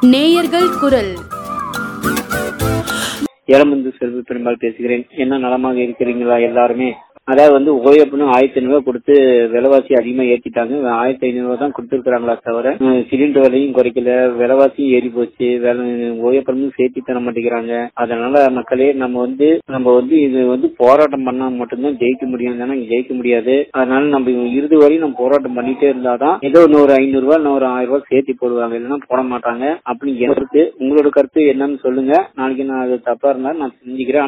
நேயர்கள் குரல் ஏலமந்து செல்வி பெருமாள் பேசுகிறேன் என்ன நலமாக இருக்கிறீங்களா எல்லாருமே அதாவது வந்து ஓயப்புன்னு ஆயிரத்தி ஐநூறு ரூபாய் கொடுத்து விலைவாசி அதிகமா ஏத்திட்டாங்க ஆயிரத்தி ஐநூறு ரூபாய் தான் கொடுத்துருக்காங்களா தவிர அஹ், சிலிண்டர் விலையும் குறைக்கல விலைவாசியும் ஏறி போச்சு ஓயப்பனும் சேர்த்தி தர மாட்டேங்கிறாங்க அதனால மக்களே நம்ம வந்து நம்ம வந்து இது வந்து போராட்டம் பண்ணா மட்டும்தான் ஜெயிக்க முடியும் இல்லைன்னா இங்க ஜெயிக்க முடியாது அதனால நம்ம இறுதி வரையும் நம்ம போராட்டம் பண்ணிட்டே இருந்தாதான் ஏதோ இன்னொரு ஐநூறு ரூபாய் இன்னொரு ஆயிரம் ரூபாய் சேர்த்தி போடுவாங்க இல்லைன்னா போட மாட்டாங்க அப்படின்னு எனக்கு உங்களோட கருத்து என்னன்னு சொல்லுங்க நாளைக்கு நான் அது தப்பா இருந்தா நான் செஞ்சுக்கிறேன்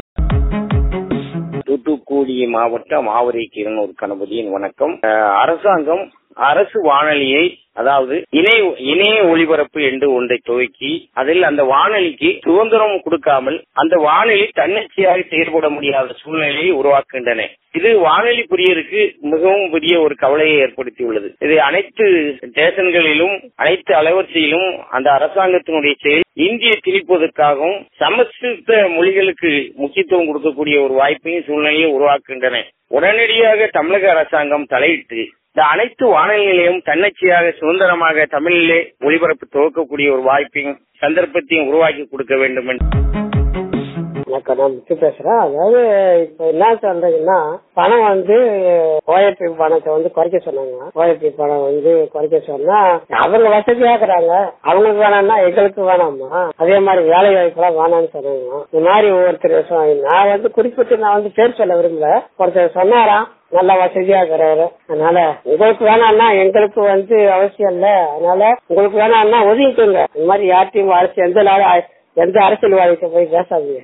தூத்துக்குடி மாவட்டம் ஆவரை கிரணூர் கணபதியின் வணக்கம் அஹ், அரசாங்கம் அரசு வானொலியை அதாவது இணைய இணைய ஒளிபரப்பு என்று ஒன்றை துவக்கி அதில் அந்த வானொலிக்கு சுதந்திரம் கொடுக்காமல் அந்த வானொலி தன்னிச்சையாக செயல்பட முடியாத சூழ்நிலையை உருவாக்குகின்றன இது வானொலி பிரியருக்கு மிகவும் பெரிய ஒரு கவலையை ஏற்படுத்தியுள்ளது இது அனைத்து ஸ்டேஷன்களிலும் அனைத்து அலைவரிசையிலும் அந்த அரசாங்கத்தினுடைய செயல் இந்திய திணிப்பதற்காகவும் சமஸ்கிருத மொழிகளுக்கு முக்கியத்துவம் கொடுக்கக்கூடிய ஒரு வாய்ப்பையும் சூழ்நிலையை உருவாக்குகின்றன உடனடியாக தமிழக அரசாங்கம் தலையிட்டு இந்த அனைத்து வானொலி நிலையம் தன்னிச்சையாக சுதந்திரமாக தமிழிலே ஒளிபரப்பு துவக்கக்கூடிய ஒரு வாய்ப்பையும் சந்தர்ப்பத்தையும் உருவாக்கி கொடுக்க வேண்டும் என்று வணக்கம் நான் முத்து பேசுறேன் அதாவது இப்ப என்ன சொல்றீங்கன்னா பணம் வந்து ஓஎப்பி பணத்தை வந்து குறைக்க சொன்னாங்க ஓஎப்பி பணம் வந்து குறைக்க சொன்னா அவங்க வசதியாக்குறாங்க அவங்களுக்கு வேணாம்னா எங்களுக்கு வேணாமா அதே மாதிரி வேலை வாய்ப்பு எல்லாம் வேணாம்னு சொன்னாங்க இந்த மாதிரி ஒருத்தர் சொ- நான் வந்து குறிப்பிட்டு நான் வந்து பேர் சொல்ல விரும்பல ஒருத்தர் சொன்னாராம் நல்ல வசதியா இருக்கிறாரு அதனால உங்களுக்கு வேணாம்னா எங்களுக்கு வந்து அவசியம் இல்ல அதனால உங்களுக்கு வேணாம்னா ஒதுங்கிக்கோங்க இந்த மாதிரி யார்ட்டையும் அரசு எந்த நாள் எந்த அரசியல்வாதிக்கு போய் பேசாதீங்க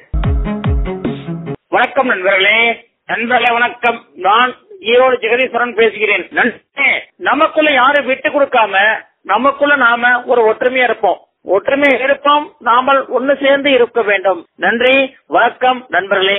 வணக்கம் நண்பர்களே நண்பர்களே வணக்கம் நான் ஈரோடு ஜெகதீஸ்வரன் பேசுகிறேன் நண்பர்களே நமக்குள்ள யாரும் விட்டு கொடுக்காம நமக்குள்ள நாம ஒரு ஒற்றுமையா இருப்போம் ஒற்றுமையா இருப்போம் நாமல் ஒன்னு சேர்ந்து இருக்க வேண்டும் நன்றி வணக்கம் நண்பர்களே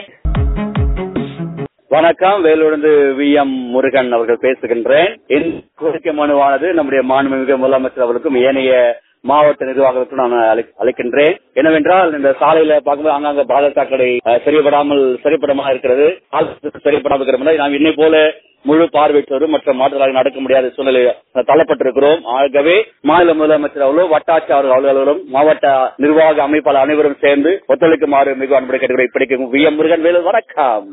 வணக்கம் வேலூர்ந்து வி எம் முருகன் அவர்கள் பேசுகின்றேன் இந்த கோரிக்கை மனுவானது நம்முடைய மாண்புமிகு முதலமைச்சர் அவர்களுக்கும் ஏனைய மாவட்ட நிர்வாகத்துக்கும் நான் அழை- அழைக்கின்றேன் என்னவென்றால் இந்த சாலையில பார்க்கும்போது ஆங்காங்க பாதசாக்கடை அஹ், சரிபடாமல் சரிப்படமாக இருக்கிறது பாதசாக்கடை சரிப்படாமல் இருக்கிற நாம் இன்னை போல முழு பார்வையற்றோரும் மற்ற மாற்றுகளாக நடக்க முடியாத சூழ்நிலை தள்ளப்பட்டிருக்கிறோம் ஆகவே மாநில முதலமைச்சர் அவர்களும் வட்டாட்சியர் அலுவலர்களும் மாவட்ட நிர்வாக அமைப்பாளர் அனைவரும் சேர்ந்து ஒத்துழைக்குமாறு மிக அன்புடன் கேட்டுக்கிறேன் இப்படிக்கும் வி எம் முருகன் வேலூர் வணக்கம்